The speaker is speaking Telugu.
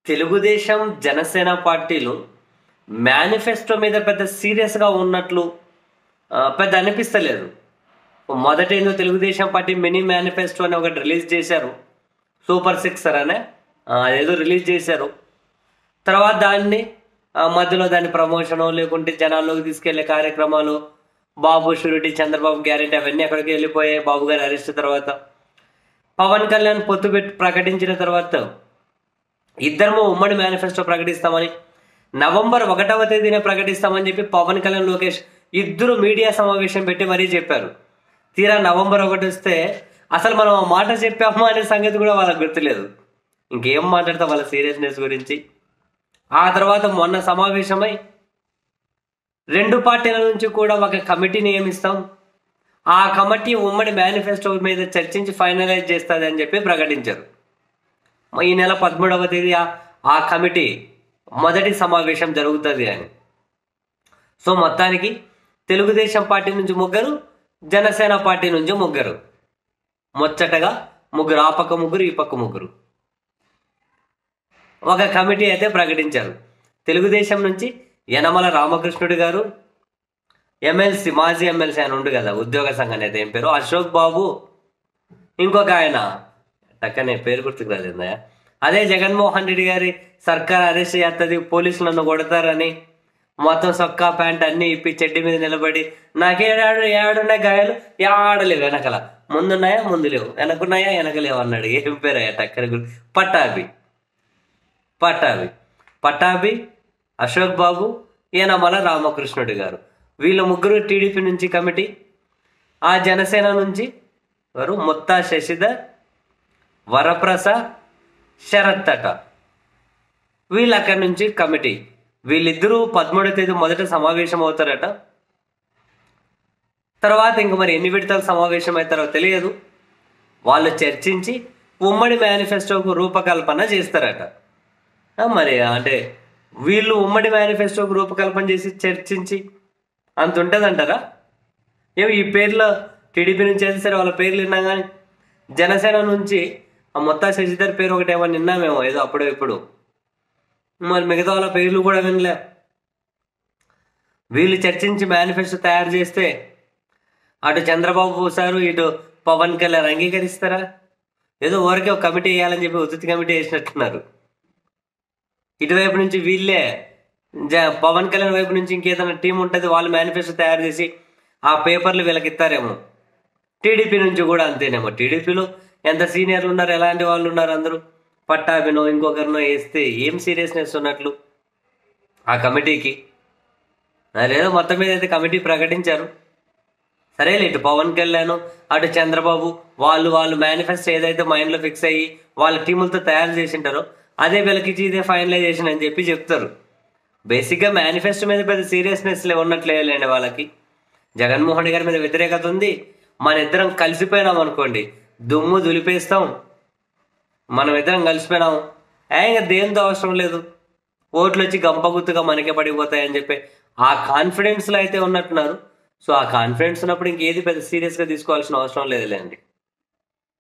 తెలుగుదేశం జనసేన పార్టీలు మేనిఫెస్టో మీద పెద్ద సీరియస్గా ఉన్నట్లు ఆ, పెద్ద అనిపిస్తలేదు మొదట ఏదో తెలుగుదేశం పార్టీ మినీ మేనిఫెస్టో అని ఒకటి రిలీజ్ చేశారు సూపర్ సిక్సర్ అనే ఆ, అదేదో రిలీజ్ చేశారు తర్వాత దాన్ని ఆ, మధ్యలో దాని ప్రమోషను లేకుంటే జనాల్లోకి తీసుకెళ్లే కార్యక్రమాలు బాబు షూరిటీ చంద్రబాబు గ్యారెంటీ అవన్నీ అక్కడికి వెళ్ళిపోయాయి బాబు గారి అరెస్ట్ తర్వాత పవన్ కళ్యాణ్ పొత్తు పెట్టి ప్రకటించిన తర్వాత ఇద్దరము ఉమ్మడి మేనిఫెస్టో ప్రకటిస్తామని నవంబర్ ఒకటవ తేదీనే ప్రకటిస్తామని చెప్పి పవన్ కళ్యాణ్ లోకేష్ ఇద్దరు మీడియా సమావేశం పెట్టి మరీ చెప్పారు తీరా నవంబర్ ఒకటి వస్తే అసలు మనం ఆ మాట చెప్పామా అనే సంగతి కూడా వాళ్ళకి గుర్తులేదు ఇంకేం మాట్లాడతాం వాళ్ళ సీరియస్నెస్ గురించి ఆ తర్వాత మొన్న సమావేశమై రెండు పార్టీల నుంచి కూడా ఒక కమిటీ నియమిస్తాం ఆ కమిటీ ఉమ్మడి మేనిఫెస్టో మీద చర్చించి ఫైనలైజ్ చేస్తుంది అని చెప్పి ప్రకటించారు ఈ నెల పదమూడవ తేదీ ఆ- ఆ కమిటీ మొదటి సమావేశం జరుగుతుంది అని సో మొత్తానికి తెలుగుదేశం పార్టీ నుంచి ముగ్గురు జనసేన పార్టీ నుంచి ముగ్గురు ముచ్చటగా ముగ్గురు ఆ పక్క ముగ్గురు ఈ పక్క ముగ్గురు ఒక కమిటీ అయితే ప్రకటించారు తెలుగుదేశం నుంచి యనమల రామకృష్ణుడు గారు ఎమ్మెల్సీ మాజీ ఎమ్మెల్సీ ఆయన ఉండు కదా ఉద్యోగ సంఘం నేత ఏం పేరు అశోక్ బాబు ఇంకొక ఆయన టక్కనే పేరు గుర్తుకు రాలేదా అదే జగన్మోహన్ రెడ్డి గారి సర్కార్ అరెస్ట్ చేస్తుంది పోలీసులు నన్ను కొడతారని మొత్తం సొక్కా ప్యాంట్ అన్ని ఇప్పి చెడ్డి మీద నిలబడి నాకేడాడు ఏడున్నాయి గాయాలు ఏడలేవు వెనకల ముందున్నాయా ముందు లేవు వెనకున్నాయా వెనక లేవు అన్నాడు ఏం పేరయ్యా టక్కన గుర్తు పట్టాభి పట్టాభి పట్టాభి అశోక్ బాబు ఈయనమల రామకృష్ణుడు గారు వీళ్ళ ముగ్గురు టీడీపీ నుంచి కమిటీ ఆ జనసేన నుంచి వారు ముత్తా శశిధర్ వరప్రసాద్ శరత్ అట వీళ్ళు అక్కడి నుంచి కమిటీ వీళ్ళిద్దరూ పదమూడవ తేదీ మొదట సమావేశం అవుతారట తర్వాత ఇంక మరి ఎన్ని విడతలు సమావేశం అవుతారో తెలియదు వాళ్ళు చర్చించి ఉమ్మడి మేనిఫెస్టోకు రూపకల్పన చేస్తారట ఆ, మరి అంటే వీళ్ళు ఉమ్మడి మేనిఫెస్టోకు రూపకల్పన చేసి చర్చించి అంత ఉంటుందంటారా ఏమి ఈ పేర్లో టీడీపీ నుంచి అయితే సరే వాళ్ళ పేర్లు విన్నాం కానీ జనసేన నుంచి ఆ మొత్తం శశిధర్ పేరు ఒకటి ఏమన్నా విన్నామేమో ఏదో అప్పుడు ఇప్పుడు మరి మిగతా వాళ్ళ పేర్లు కూడా వినలే వీళ్ళు చర్చించి మేనిఫెస్టో తయారు చేస్తే అటు చంద్రబాబు సారు ఇటు పవన్ కళ్యాణ్ అంగీకరిస్తారా ఏదో ఊరికే ఒక కమిటీ వేయాలని చెప్పి ఉచిత కమిటీ వేసినట్టున్నారు ఇటువైపు నుంచి వీళ్ళే జ పవన్ కళ్యాణ్ వైపు నుంచి ఇంకేదైనా టీం ఉంటుంది వాళ్ళు మేనిఫెస్టో తయారు చేసి ఆ పేపర్లు వీళ్ళకి ఇస్తారేమో టీడీపీ నుంచి కూడా అంతేనేమో టీడీపీలో ఎంత సీనియర్లు ఉన్నారు ఎలాంటి వాళ్ళు ఉన్నారు అందరూ పట్టాభినో ఇంకొకరినో వేస్తే ఏం సీరియస్నెస్ ఉన్నట్లు ఆ కమిటీకి అదేదో మొత్తం మీద అయితే కమిటీ ప్రకటించారు సరేలే ఇటు పవన్ కళ్యాణ్ అటు చంద్రబాబు వాళ్ళు వాళ్ళు మేనిఫెస్టో ఏదైతే మైండ్లో ఫిక్స్ అయ్యి వాళ్ళ టీములతో తయారు చేసింటారో అదే వీళ్ళకిచ్చి ఇదే ఫైనలైజేషన్ అని చెప్పి చెప్తారు బేసిక్గా మేనిఫెస్టో మీద పెద్ద సీరియస్నెస్ ఉన్నట్లేదండి వాళ్ళకి జగన్మోహన్ రెడ్డి గారి మీద వ్యతిరేకత ఉంది మన ఇద్దరం కలిసిపోయినాం అనుకోండి దుమ్ము దులిపేస్తాం మనం ఇద్దరం కలిసిపోయినాం ఏ ఇంకా దేంతో అవసరం లేదు ఓట్లు వచ్చి గంపగుత్తుగా మనకే పడిపోతాయని చెప్పి ఆ కాన్ఫిడెన్స్లో అయితే ఉన్నట్టున్నారు సో ఆ కాన్ఫిడెన్స్ ఉన్నప్పుడు ఇంకేది పెద్ద సీరియస్గా తీసుకోవాల్సిన అవసరం లేదులేండి